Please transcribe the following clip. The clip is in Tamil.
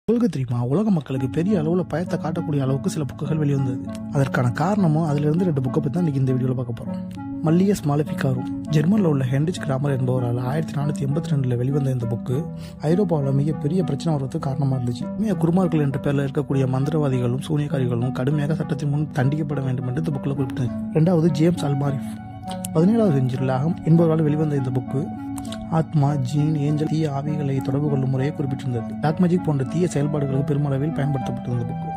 உங்களுக்கு தெரியுமா உலக மக்களுக்கு பெரிய அளவில் பயத்தை காட்டக்கூடிய அளவுக்கு சில புக்குகள் வெளிவந்தது அதற்கான காரணமும் அதிலிருந்து ரெண்டு புக்கை பற்றி தான் இன்னைக்கு இந்த வீடியோவில் பார்க்க போகிறோம் மல்லியஸ் மாலபிகாரும் ஜெர்மனில் உள்ள ஹென்ரிச் கிராமர் என்பவரால் ஆயிரத்தி நானூற்றி எண்பத்தி ரெண்டில் வெளிவந்த இந்த புக்கு ஐரோப்பாவில் மிகப்பெரிய பிரச்சனை வர்றதுக்கு காரணமாக இருந்துச்சு மிக குருமார்கள் என்ற பேரில் இருக்கக்கூடிய மந்திரவாதிகளும் சூனியக்காரிகளும் கடுமையாக சட்டத்தின் முன் தண்டிக்கப்பட வேண்டும் என்று இந்த புக்கில் குறிப்பிட்டது ரெண்டாவது ஜேம்ஸ் அல்மாரிஃப் பதினேழாவது செஞ்சுரில் அகம் என்பவரால் வெளிவந்த இந்த புக்கு ஆத்மா ஜீன் ஏஞ்சல் தீய ஆவிகளை தொடர்பு கொள்ளும் முறையை குறிப்பிட்டிருந்தது பிளாக் மேஜிக் போன்ற தீய செயல்பாடுகளுக்கு பெருமளவில் பயன்படுத்தப்பட்டிருந்த புக்கு